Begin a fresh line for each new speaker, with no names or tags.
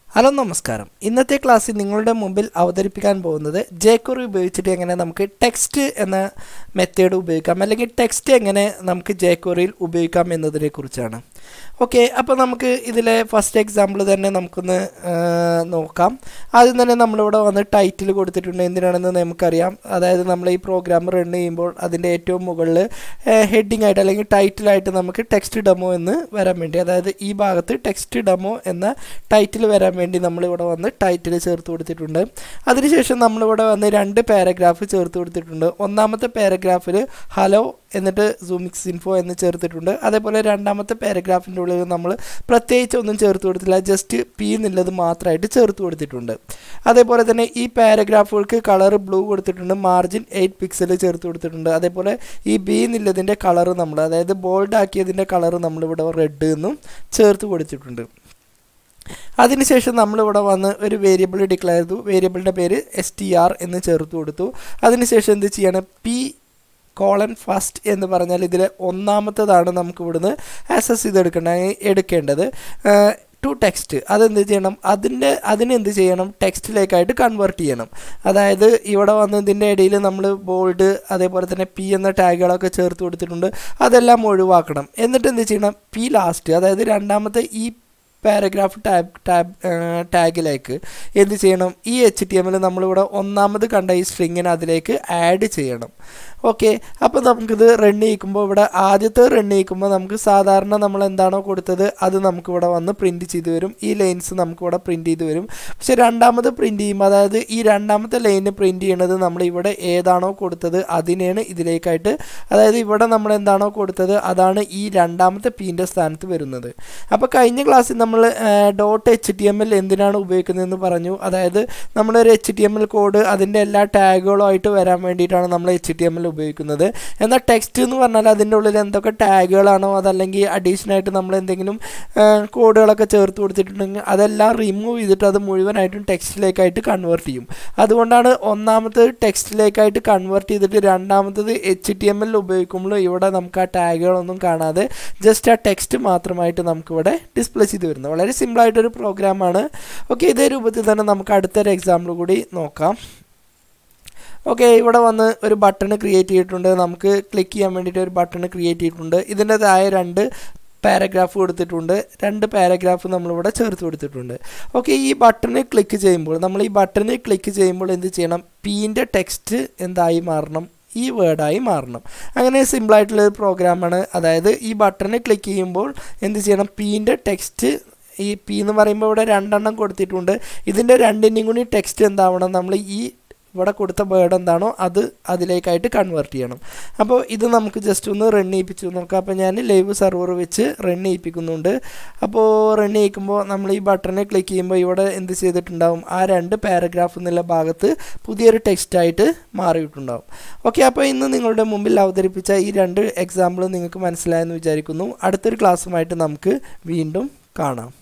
hello നമസ്കാരം ഇന്നത്തെ ക്ലാസ്സിൽ നിങ്ങളുടെ മുമ്പിൽ അവതരിപ്പിക്കാൻ പോകുന്നത് ജേക്കുറി ഉപയോഗിച്ചിട്ട് എങ്ങനെ നമുക്ക് ടെക്സ്റ്റ് എന്ന മെത്തേഡ് ഉപയോഗിക്കാം അല്ലെങ്കിൽ ടെക്സ്റ്റ് എങ്ങനെ നമുക്ക് ജേക്കുറിയിൽ ഉപയോഗിക്കാം എന്നതിനെ കുറിച്ചാണ് ഓക്കെ അപ്പോൾ നമുക്ക് ഇതിലെ ഫസ്റ്റ് എക്സാമ്പിൾ തന്നെ നമുക്കൊന്ന് ആ, നോക്കാം ആദ്യം തന്നെ നമ്മളിവിടെ വന്ന് ടൈറ്റിൽ കൊടുത്തിട്ടുണ്ട് എന്തിനാണെന്ന് നമുക്കറിയാം അതായത് നമ്മൾ ഈ പ്രോഗ്രാം റൺ ചെയ്യുമ്പോൾ അതിൻ്റെ ഏറ്റവും മുകളിൽ ഹെഡിങ് ആയിട്ട് അല്ലെങ്കിൽ ടൈറ്റിലായിട്ട് നമുക്ക് ടെക്സ്റ്റ് ഡെമോ എന്ന് വരാൻ വേണ്ടി അതായത് ഈ ഭാഗത്ത് ടെക്സ്റ്റ് ഡെമോ എന്ന ടൈറ്റിൽ വരാൻ വേണ്ടി നമ്മളിവിടെ വന്ന് ടൈറ്റിൽ ചേർത്ത് കൊടുത്തിട്ടുണ്ട് അതിനുശേഷം നമ്മളിവിടെ വന്ന് രണ്ട് പാരഗ്രാഫ് ചേർത്ത് കൊടുത്തിട്ടുണ്ട് ഒന്നാമത്തെ പാരഗ്രാഫിൽ ഹലോ എന്നിട്ട് സൂമിക്സ് ഇൻഫോ എന്ന് ചേർത്തിട്ടുണ്ട് അതേപോലെ രണ്ടാമത്തെ പാരഗ്രാഫിൻ്റെ ഉള്ളിൽ നമ്മൾ പ്രത്യേകിച്ച് ഒന്നും ചേർത്ത് കൊടുത്തില്ല ജസ്റ്റ് പി എന്നുള്ളത് മാത്രമായിട്ട് ചേർത്ത് കൊടുത്തിട്ടുണ്ട് അതേപോലെ തന്നെ ഈ പാരഗ്രാഫുകൾക്ക് കളർ ബ്ലൂ കൊടുത്തിട്ടുണ്ട് മാർജിൻ എയ്റ്റ് പിക്സൽ ചേർത്ത് കൊടുത്തിട്ടുണ്ട് അതേപോലെ ഈ ബി എന്നുള്ളതിൻ്റെ കളർ നമ്മൾ അതായത് ബോൾഡ് ആക്കിയതിൻ്റെ കളർ നമ്മളിവിടെ റെഡ് എന്നും ചേർത്ത് കൊടുത്തിട്ടുണ്ട് അതിനുശേഷം നമ്മളിവിടെ വന്ന് ഒരു വേരിയബിൾ ഡിക്ലെയർ ചെയ്തു വേരിയബിളിൻ്റെ പേര് എസ് ടി ആർ എന്ന് ചേർത്ത് കൊടുത്തു അതിനുശേഷം എന്ത് ചെയ്യണം പി കോളൻ ഫസ്റ്റ് എന്ന് പറഞ്ഞാൽ ഇതിലെ ഒന്നാമത്തേതാണ് നമുക്ക് ഇവിടുന്ന് ആക്സസ് ചെയ്തെടുക്കേണ്ട എടുക്കേണ്ടത് ടു ടെക്സ്റ്റ് അതെന്ത് ചെയ്യണം അതിൻ്റെ അതിനെന്ത് ചെയ്യണം ടെക്സ്റ്റിലേക്കായിട്ട് കൺവേർട്ട് ചെയ്യണം അതായത് ഇവിടെ വന്ന് ഇതിൻ്റെ ഇടയിൽ നമ്മൾ ബോൾഡ് അതേപോലെ തന്നെ പി എന്ന ടാഗുകളൊക്കെ ചേർത്ത് കൊടുത്തിട്ടുണ്ട് അതെല്ലാം ഒഴിവാക്കണം എന്നിട്ട് എന്ത് ചെയ്യണം പി ലാസ്റ്റ് അതായത് രണ്ടാമത്തെ ഈ പാരഗ്രാഫ് ടാബ് ടാബ് ടാഗിലേക്ക് എന്ത് ചെയ്യണം ഈ എച്ച് ടി എമ്മിൽ നമ്മളിവിടെ ഒന്നാമത് കണ്ട ഈ സ്ട്രിങ്ങിനെ അതിലേക്ക് ആഡ് ചെയ്യണം ഓക്കെ അപ്പോൾ നമുക്കിത് റൺ ചെയ്യിക്കുമ്പോൾ ഇവിടെ ആദ്യത്തെ റൺ ചെയ്യിക്കുമ്പോൾ നമുക്ക് സാധാരണ നമ്മൾ എന്താണോ കൊടുത്തത് അത് നമുക്കിവിടെ വന്ന് പ്രിൻറ്റ് ചെയ്ത് വരും ഈ ലൈൻസ് നമുക്കിവിടെ പ്രിൻറ്റ് ചെയ്ത് വരും പക്ഷേ രണ്ടാമത് പ്രിൻറ്റ് ചെയ്യുമ്പോൾ അതായത് ഈ രണ്ടാമത്തെ ലൈന് പ്രിൻറ്റ് ചെയ്യണത് നമ്മൾ ഇവിടെ ഏതാണോ കൊടുത്തത് അതിനെയാണ് ഇതിലേക്കായിട്ട് അതായത് ഇവിടെ നമ്മൾ എന്താണോ കൊടുത്തത് അതാണ് ഈ രണ്ടാമത്തെ പീൻ്റെ സ്ഥാനത്ത് വരുന്നത് അപ്പോൾ കഴിഞ്ഞ ക്ലാസ്സിൽ നമ്മൾ dot H T M L എന്തിനാണ് ഉപയോഗിക്കുന്നതെന്ന് പറഞ്ഞു അതായത് നമ്മളൊരു H T M L code അതിൻ്റെ എല്ലാ ടാഗുകളും ആയിട്ട് വരാൻ വേണ്ടിയിട്ടാണ് നമ്മൾ എച്ച് ടി എം എൽ ഉപയോഗിക്കുന്നത് എന്നാൽ ടെക്സ്റ്റ് എന്ന് പറഞ്ഞാൽ അതിൻ്റെ ഉള്ളിൽ എന്തൊക്കെ ടാഗുകളാണോ അതല്ലെങ്കിൽ അഡീഷണൽ ആയിട്ട് നമ്മൾ എന്തെങ്കിലും കോഡുകളൊക്കെ ചേർത്ത് കൊടുത്തിട്ടുണ്ടെങ്കിൽ അതെല്ലാം റിമൂവ് ചെയ്തിട്ട് അത് മുഴുവനായിട്ടും ടെക്സ്റ്റിലേക്കായിട്ട് കൺവേർട്ട് ചെയ്യും അതുകൊണ്ടാണ് ഒന്നാമത്തത് ടെക്സ്റ്റിലേക്കായിട്ട് കൺവേർട്ട് ചെയ്തിട്ട് രണ്ടാമത്തത് എച്ച് ടി എം എൽ ഉപയോഗിക്കുമ്പോൾ ഇവിടെ നമുക്ക് ആ ടാഗുകളൊന്നും കാണാതെ ജസ്റ്റ് ആ ടെക്സ്റ്റ് മാത്രമായിട്ട് നമുക്കിവിടെ ഡിസ്പ്ലേ ചെയ്ത് വരുന്നത് വളരെ സിമ്പിളായിട്ടൊരു പ്രോഗ്രാമാണ് ഓക്കെ ഇതേ രൂപത്തിൽ തന്നെ നമുക്ക് അടുത്തൊരു എക്സാമ്പിൾ കൂടി നോക്കാം ഓക്കെ ഇവിടെ വന്ന് ഒരു ബട്ടൺ ക്രിയേറ്റ് ചെയ്തിട്ടുണ്ട് നമുക്ക് ക്ലിക്ക് ചെയ്യാൻ വേണ്ടിയിട്ട് ഒരു ബട്ടൺ ക്രിയേറ്റ് ചെയ്തിട്ടുണ്ട് ഇതിൻ്റെ താഴെ രണ്ട് പാരഗ്രാഫ് കൊടുത്തിട്ടുണ്ട് രണ്ട് പാരഗ്രാഫ് നമ്മളിവിടെ ചേർത്ത് കൊടുത്തിട്ടുണ്ട് ഓക്കെ ഈ ബട്ടണിൽ ക്ലിക്ക് ചെയ്യുമ്പോൾ നമ്മൾ ഈ ബട്ടണിൽ ക്ലിക്ക് ചെയ്യുമ്പോൾ എന്ത് ചെയ്യണം പീൻ്റെ ടെക്സ്റ്റ് എന്തായി മാറണം ഈ വേർഡായി മാറണം അങ്ങനെ സിമ്പിളായിട്ടുള്ളൊരു പ്രോഗ്രാമാണ് അതായത് ഈ ബട്ടണിൽ ക്ലിക്ക് ചെയ്യുമ്പോൾ എന്ത് ചെയ്യണം പീൻ്റെ ടെക്സ്റ്റ് ഈ പി എന്ന് പറയുമ്പോൾ ഇവിടെ രണ്ടെണ്ണം കൊടുത്തിട്ടുണ്ട് ഇതിൻ്റെ രണ്ടിൻ്റെയും കൂടി ടെക്സ്റ്റ് എന്താവണം നമ്മൾ ഈ ഇവിടെ കൊടുത്ത വേർഡ് എന്താണോ അത് അതിലേക്കായിട്ട് കൺവേർട്ട് ചെയ്യണം അപ്പോൾ ഇത് നമുക്ക് ജസ്റ്റ് ഒന്ന് റൺ ചെയ്യിപ്പിച്ചു നോക്കാം അപ്പോൾ ഞാൻ ലൈവ് സെർവർ വെച്ച് റൺ ചെയ്യിപ്പിക്കുന്നുണ്ട് അപ്പോൾ റൺ ചെയ്യിക്കുമ്പോൾ നമ്മൾ ഈ ബട്ടണിൽ ക്ലിക്ക് ചെയ്യുമ്പോൾ ഇവിടെ എന്ത് ചെയ്തിട്ടുണ്ടാവും ആ രണ്ട് പാരഗ്രാഫ് എന്നുള്ള ഭാഗത്ത് പുതിയൊരു ടെക്സ്റ്റായിട്ട് മാറിയിട്ടുണ്ടാവും ഓക്കെ അപ്പോൾ ഇന്ന് നിങ്ങളുടെ മുമ്പിൽ അവതരിപ്പിച്ച ഈ രണ്ട് എക്സാമ്പിൾ നിങ്ങൾക്ക് മനസ്സിലായെന്ന് വിചാരിക്കുന്നു അടുത്തൊരു ക്ലാസ്സുമായിട്ട് നമുക്ക് വീണ്ടും കാണാം